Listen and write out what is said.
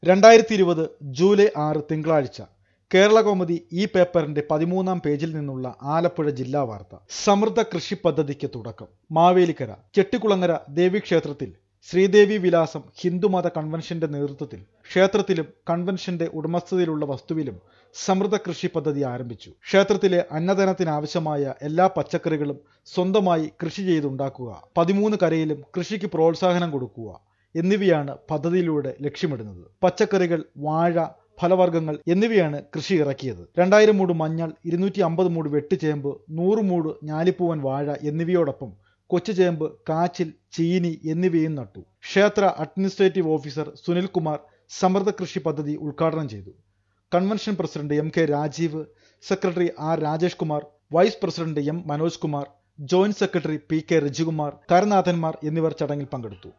രണ്ടായിരത്തി ഇരുപത് ജൂലൈ ആറ് തിങ്കളാഴ്ച കേരള കൗമുദി ഈ പേപ്പറിന്റെ പതിമൂന്നാം പേജിൽ നിന്നുള്ള ആലപ്പുഴ ജില്ലാ വാർത്ത സമൃദ്ധ കൃഷി പദ്ധതിക്ക് തുടക്കം മാവേലിക്കര ചെട്ടിക്കുളങ്ങര ദേവീക്ഷേത്രത്തിൽ ശ്രീദേവി വിലാസം ഹിന്ദുമത കൺവെൻഷന്റെ നേതൃത്വത്തിൽ ക്ഷേത്രത്തിലും കൺവെൻഷന്റെ ഉടമസ്ഥതയിലുള്ള വസ്തുവിലും സമൃദ്ധ കൃഷി പദ്ധതി ആരംഭിച്ചു ക്ഷേത്രത്തിലെ അന്നദാനത്തിനാവശ്യമായ എല്ലാ പച്ചക്കറികളും സ്വന്തമായി കൃഷി ചെയ്തുണ്ടാക്കുക പതിമൂന്ന് കരയിലും കൃഷിക്ക് പ്രോത്സാഹനം കൊടുക്കുക എന്നിവയാണ് പദ്ധതിയിലൂടെ ലക്ഷ്യമിടുന്നത് പച്ചക്കറികൾ വാഴ ഫലവർഗ്ഗങ്ങൾ എന്നിവയാണ് കൃഷി ഇറക്കിയത് രണ്ടായിരം മൂട് മഞ്ഞൾ ഇരുന്നൂറ്റി അമ്പത് മൂട് വെട്ടുചേമ്പ് നൂറ് മൂട് ഞാലിപ്പൂവൻ വാഴ എന്നിവയോടൊപ്പം കൊച്ചുചേമ്പ് കാച്ചിൽ ചീനി എന്നിവയും നട്ടു ക്ഷേത്ര അഡ്മിനിസ്ട്രേറ്റീവ് ഓഫീസർ സുനിൽകുമാർ സമൃദ്ധ കൃഷി പദ്ധതി ഉദ്ഘാടനം ചെയ്തു convention president M K Rajeev secretary R Rajesh Kumar vice president M Manoj Kumar joint secretary P K Rajikumar കരനാഥന്മാർ എന്നിവർ ചടങ്ങിൽ പങ്കെടുത്തു